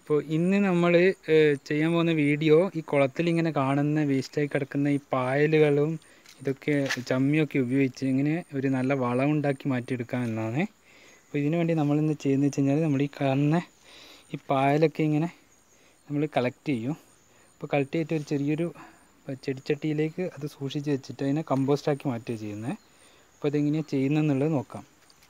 അപ്പോൾ ഇന്ന് നമ്മൾ ചെയ്യാൻ പോകുന്ന വീഡിയോ ഈ കുളത്തിൽ ഇങ്ങനെ കാണുന്ന വേസ്റ്റായി കിടക്കുന്ന ഈ പായലുകളും ഇതൊക്കെ ചമ്മിയൊക്കെ ഉപയോഗിച്ച് ഇങ്ങനെ ഒരു നല്ല വളം ഉണ്ടാക്കി മാറ്റിയെടുക്കാം എന്നാണ് അപ്പോൾ ഇതിനു വേണ്ടി നമ്മളിന്ന് ചെയ്യുന്നത് വെച്ച് കഴിഞ്ഞാൽ നമ്മൾ ഈ കാണുന്ന ഈ പായലൊക്കെ ഇങ്ങനെ നമ്മൾ കളക്ട് ചെയ്യും അപ്പോൾ കളക്ട് ചെയ്തിട്ട് ഒരു ചെറിയൊരു ചെടിച്ചട്ടിയിലേക്ക് അത് സൂക്ഷിച്ച് വെച്ചിട്ട് അതിനെ കമ്പോസ്റ്റാക്കി മാറ്റുക ചെയ്യുന്നത് അപ്പോൾ അതെങ്ങനെയാണ് ചെയ്യുന്നതെന്നുള്ളത് നോക്കാം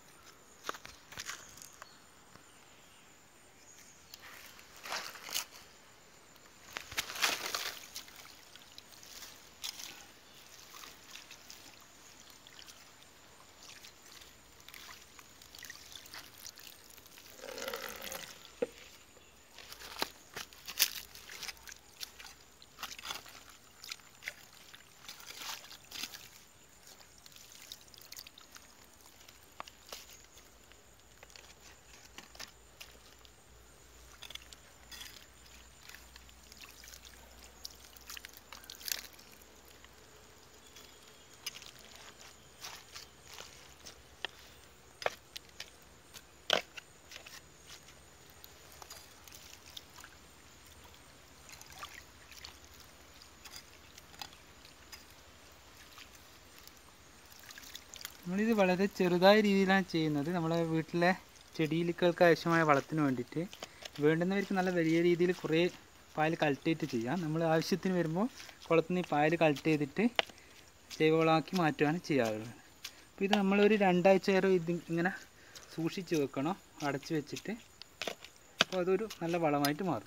നമ്മളിത് വളരെ ചെറുതായ രീതിയിലാണ് ചെയ്യുന്നത് നമ്മളെ വീട്ടിലെ ചെടികൾക്ക് ആവശ്യമായ വളത്തിന് വേണ്ടിയിട്ട് വേണ്ടുന്നവർക്ക് നല്ല വലിയ രീതിയിൽ കുറേ പായൽ കളക്ട് ചെയ്യാം നമ്മൾ ആവശ്യത്തിന് വരുമ്പോൾ കുളത്തിൽ നിന്ന് ഈ പായൽ കളക്ട് ചെയ്തിട്ട് ജൈവവളമാക്കി മാറ്റുകയാണ് ചെയ്യാറുള്ളത് അപ്പോൾ ഇത് നമ്മളൊരു രണ്ടാഴ്ച വരെ ഇത് ഇങ്ങനെ സൂക്ഷിച്ച് വെക്കണം അടച്ച് വെച്ചിട്ട് അപ്പോൾ അതൊരു നല്ല വളമായിട്ട് മാറും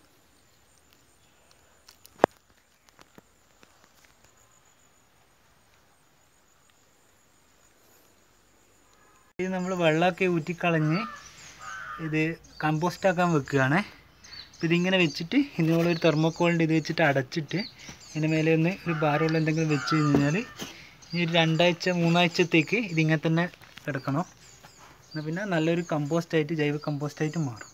ഇത് നമ്മൾ വെള്ളമൊക്കെ ഊറ്റിക്കളഞ്ഞ് ഇത് കമ്പോസ്റ്റ് ആക്കാൻ വെക്കുകയാണ് അപ്പോൾ ഇതിങ്ങനെ വെച്ചിട്ട് ഇനി നമ്മളൊരു തെർമോക്കോളിൻ്റെ ഇത് വെച്ചിട്ട് അടച്ചിട്ട് ഇതിൻ്റെ മേലെ ഒന്ന് ഒരു ഭാരമുള്ള എന്തെങ്കിലും വെച്ച് കഴിഞ്ഞാൽ ഇനി ഒരു രണ്ടാഴ്ച മൂന്നാഴ്ചത്തേക്ക് ഇതിങ്ങനെ തന്നെ കിടക്കണം എന്നാൽ പിന്നെ നല്ലൊരു കമ്പോസ്റ്റായിട്ട് ജൈവ കമ്പോസ്റ്റായിട്ട് മാറും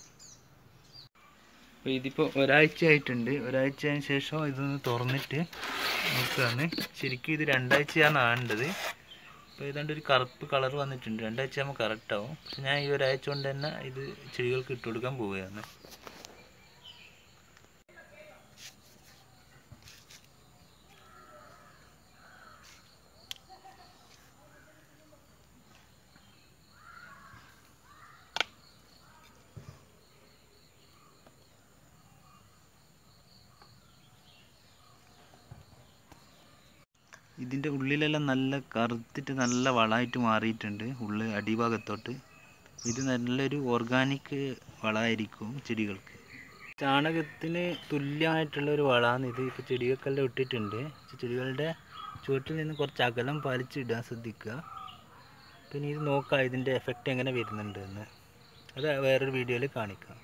അപ്പോൾ ഇതിപ്പോൾ ഒരാഴ്ച ആയിട്ടുണ്ട് ഒരാഴ്ച ശേഷം ഇതൊന്ന് തുറന്നിട്ട് നോക്കുകയാണ് ശരിക്കും ഇത് രണ്ടാഴ്ചയാണ് ആണ്ടത് അപ്പോൾ ഏതാണ്ട് ഒരു കറുപ്പ് കളർ വന്നിട്ടുണ്ട് രണ്ടാഴ്ച ആകുമ്പോൾ കറക്റ്റ് ആവും പക്ഷെ ഞാൻ ഈ ഒരാഴ്ച കൊണ്ട് തന്നെ ഇത് ചെടികൾക്ക് ഇട്ട് കൊടുക്കാൻ പോവുകയാണ് ഇതിൻ്റെ ഉള്ളിലെല്ലാം നല്ല കറുത്തിട്ട് നല്ല വളമായിട്ട് മാറിയിട്ടുണ്ട് ഉള്ള് അടിഭാഗത്തോട്ട് ഇത് നല്ലൊരു ഓർഗാനിക് വളമായിരിക്കും ചെടികൾക്ക് ചാണകത്തിന് തുല്യമായിട്ടുള്ള ഒരു വളമാണ് ഇത് ഇപ്പോൾ ചെടികൾക്കെല്ലാം ഇട്ടിട്ടുണ്ട് ചെടികളുടെ ചുവട്ടിൽ നിന്ന് കുറച്ച് അകലം പാലിച്ച് ഇടാൻ ശ്രദ്ധിക്കുക പിന്നെ ഇത് നോക്കാം ഇതിൻ്റെ എഫക്റ്റ് എങ്ങനെ വരുന്നുണ്ട് എന്ന് അത് വേറൊരു വീഡിയോയിൽ കാണിക്കാം